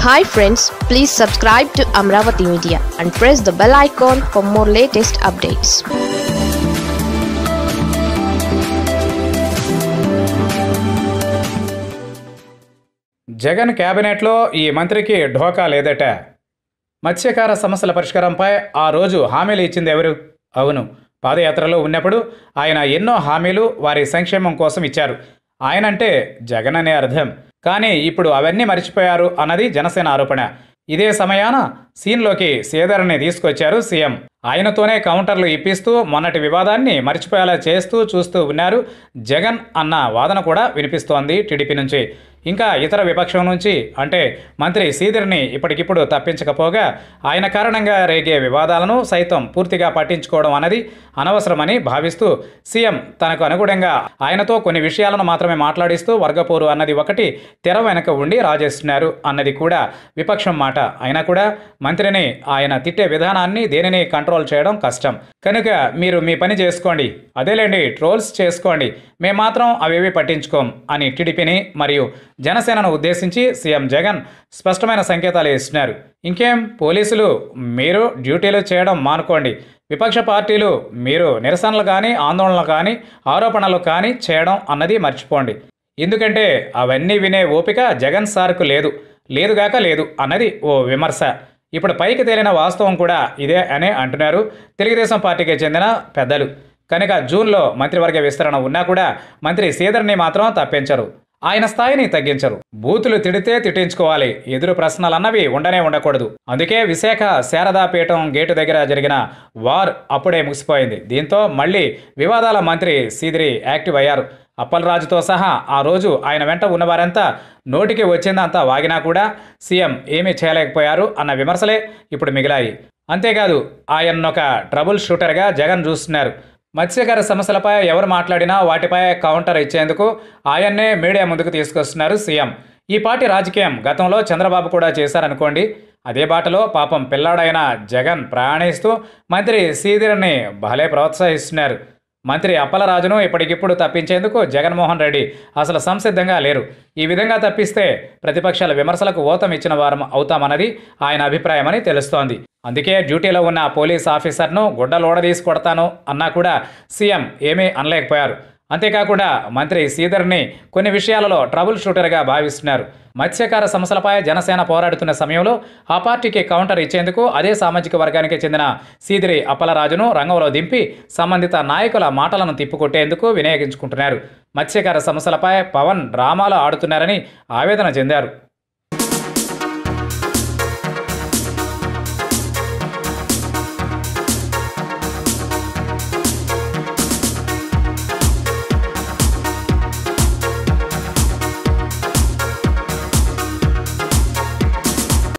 hi friends please subscribe to Amaravati media and press the bell icon for more latest updates Jagan కేబినెట్లో ఈ మంత్రికి ఢోకా లేదట మత్స్యకార సమస్యల పరిష్కారంపై ఆ రోజు హామీలు ఇచ్చింది ఎవరు అవును పాదయాత్రలో ఉన్నప్పుడు ఆయన ఎన్నో హామీలు వారి సంక్షేమం కోసం ఇచ్చారు ఆయనంటే జగన్ అనే అర్థం కానీ ఇప్పుడు అవన్నీ మర్చిపోయారు అన్నది జనసేన ఆరోపణ ఇదే సమయాన సీన్లోకి శ్రీధర్ని తీసుకొచ్చారు సీఎం ఆయనతోనే కౌంటర్లు ఇప్పిస్తూ మొన్నటి వివాదాన్ని మర్చిపోయేలా చేస్తూ చూస్తూ ఉన్నారు జగన్ అన్న వాదన కూడా వినిపిస్తోంది టీడీపీ నుంచి ఇంకా ఇతర విపక్షం నుంచి అంటే మంత్రి శ్రీధర్ని ఇప్పటికిప్పుడు తప్పించకపోగా ఆయన కారణంగా రేగే వివాదాలను సైతం పూర్తిగా పట్టించుకోవడం అన్నది అనవసరమని భావిస్తూ సీఎం తనకు అనుగుణంగా ఆయనతో కొన్ని విషయాలను మాత్రమే మాట్లాడిస్తూ వర్గపోరు అన్నది ఒకటి తెర వెనక ఉండి రాజేస్తున్నారు అన్నది కూడా విపక్షం మాట అయినా కూడా మంత్రిని ఆయన తిట్టే విధానాన్ని దేనిని కంట్రోల్ చేయడం కష్టం కనుక మీరు మీ పని చేసుకోండి అదేలేండి ట్రోల్స్ చేసుకోండి మేము మాత్రం అవేవి పట్టించుకోం అని టీడీపీని మరియు జనసేనను ఉద్దేశించి సీఎం జగన్ స్పష్టమైన సంకేతాలు ఇస్తున్నారు ఇంకేం పోలీసులు మీరు డ్యూటీలు చేయడం మానుకోండి విపక్ష పార్టీలు మీరు నిరసనలు కానీ ఆందోళనలు కానీ ఆరోపణలు కానీ చేయడం అన్నది మర్చిపోండి ఎందుకంటే అవన్నీ వినే ఓపిక జగన్ సార్కు లేదు లేదుగాక లేదు అన్నది ఓ విమర్శ ఇప్పుడు పైకి తేలిన వాస్తవం కూడా ఇదే అనే అంటున్నారు తెలుగుదేశం పార్టీకి చెందిన పెద్దలు కనుక జూన్లో మంత్రివర్గ విస్తరణ ఉన్నా కూడా మంత్రి శ్రీధర్ని మాత్రం తప్పించరు ఆయన స్థాయిని తగ్గించరు బూతులు తిడితే తిట్టించుకోవాలి ఎదురు ప్రశ్నలు అన్నవి ఉండనే ఉండకూడదు అందుకే విశాఖ శారదాపీఠం గేటు దగ్గర జరిగిన వార్ అప్పుడే ముగిసిపోయింది దీంతో మళ్ళీ వివాదాల మంత్రి సీదిరి యాక్టివ్ అయ్యారు అప్పలరాజుతో సహా ఆ రోజు ఆయన వెంట ఉన్నవారంతా నోటికి వచ్చిందంతా వాగినా కూడా సీఎం ఏమీ చేయలేకపోయారు అన్న విమర్శలే ఇప్పుడు మిగిలాయి అంతేకాదు ఆయన్నొక ట్రబుల్ షూటర్గా జగన్ చూస్తున్నారు మత్స్యకార సమస్యలపై ఎవరు మాట్లాడినా వాటిపై కౌంటర్ ఇచ్చేందుకు ఆయన్నే మీడియా ముందుకు తీసుకొస్తున్నారు సీఎం ఈ పార్టీ రాజకీయం గతంలో చంద్రబాబు కూడా చేశారనుకోండి అదే బాటలో పాపం పిల్లాడైన జగన్ ప్రయాణిస్తూ మంత్రి సీదిరిని భలే ప్రోత్సహిస్తున్నారు మంత్రి అప్పలరాజును ఇప్పటికిప్పుడు తప్పించేందుకు జగన్మోహన్ రెడ్డి అసలు సంసిద్ధంగా లేరు ఈ విధంగా తప్పిస్తే ప్రతిపక్షాల విమర్శలకు ఓతం ఇచ్చిన వారం అవుతామన్నది ఆయన అభిప్రాయమని తెలుస్తోంది అందుకే డ్యూటీలో ఉన్న పోలీస్ ఆఫీసర్ను గుడ్డలోడదీసి కొడతాను అన్నా కూడా సీఎం ఏమీ అనలేకపోయారు అంతేకాకుండా మంత్రి శ్రీధర్ని కొన్ని విషయాలలో ట్రబుల్ షూటర్గా భావిస్తున్నారు మత్స్యకార సమస్యలపై జనసేన పోరాడుతున్న సమయంలో ఆ పార్టీకి కౌంటర్ ఇచ్చేందుకు అదే సామాజిక వర్గానికి చెందిన సీదిరి అప్పలరాజును రంగంలో దింపి సంబంధిత నాయకుల మాటలను తిప్పుకొట్టేందుకు వినియోగించుకుంటున్నారు మత్స్యకార సమస్యలపై పవన్ డ్రామాలు ఆడుతున్నారని ఆవేదన చెందారు